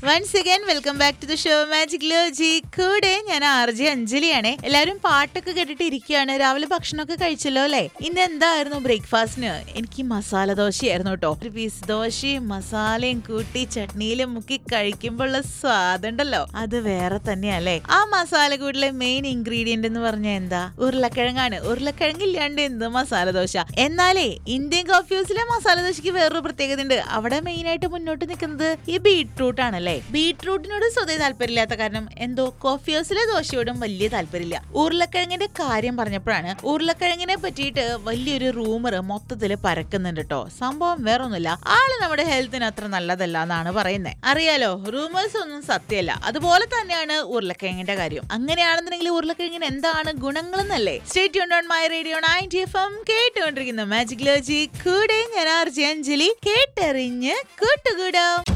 once again welcome back to the show magic logic കൂടെ ഞാൻ R J അഞ്ജലിയാണ് എല്ലാവരും പാട്ടൊക്കെ കേട്ടിട്ട് ഇരിക്കുകയാണ് രാവിലെ ഭക്ഷണമൊക്കെ കഴിച്ചല്ലോ അല്ലേ ഇന്ന് എന്തായിരുന്നു ബ്രേക്ക്ഫാസ്റ്റിന് എനിക്ക് മസാല ദോശയായിരുന്നു കേട്ടോ ഒരു പീസ് ദോശയും മസാലയും കൂട്ടി ചട്നിയിലും മുക്കി കഴിക്കുമ്പോഴുള്ള സ്വാദുണ്ടല്ലോ അത് വേറെ തന്നെയല്ലേ ആ മസാല കൂട്ടിലെ മെയിൻ ഇൻഗ്രീഡിയന്റ് എന്ന് പറഞ്ഞാൽ എന്താ ഉരുളക്കിഴങ്ങാണ് ഉരുളക്കിഴങ്ങില്ലാണ്ട് എന്ത് മസാല ദോശ എന്നാലേ ഇന്ത്യൻ കോഫി ഹൗസിലെ മസാല ദോശയ്ക്ക് വേറൊരു പ്രത്യേകത ഉണ്ട് അവിടെ മെയിൻ ആയിട്ട് മുന്നോട്ട് നിൽക്കുന്നത് ഈ ബീട്രൂട്ട് ആണല്ലേ ബീട്രൂട്ടിനോട് സ്വതേ താല്പര്യമില്ലാത്ത കാരണം എന്തോ കോഫി ഹൗസിലെ ദോശയോടും വലിയ താല്പര്യമില്ല ഉരുളക്കിഴങ്ങിന്റെ കാര്യം പറഞ്ഞപ്പോഴാണ് ഉരുളക്കിഴങ്ങിനെ പറ്റിയിട്ട് വലിയൊരു റൂമർ മൊത്തത്തിൽ പരക്കുന്നുണ്ട് കേട്ടോ സംഭവം വേറൊന്നുമില്ല ആള് നമ്മുടെ ഹെൽത്തിന് അത്ര നല്ലതല്ല എന്നാണ് പറയുന്നത് അറിയാലോ റൂമേഴ്സ് ഒന്നും സത്യമല്ല അതുപോലെ തന്നെയാണ് ഉരുളക്കിഴങ്ങിന്റെ കാര്യം അങ്ങനെയാണെന്നുണ്ടെങ്കിൽ ഉരുളക്കിഴങ്ങിന് എന്താണ് ഗുണങ്ങളെന്നല്ലേ സ്റ്റേറ്റ് ഓൺ my radio ninety F M കേട്ടുകൊണ്ടിരിക്കുന്ന മാജിക് ലോജി കൂടെ ഞാൻ ആർജി അഞ്ജലി കേട്ടറിഞ്ഞ് കൂട്ടുകൂടാം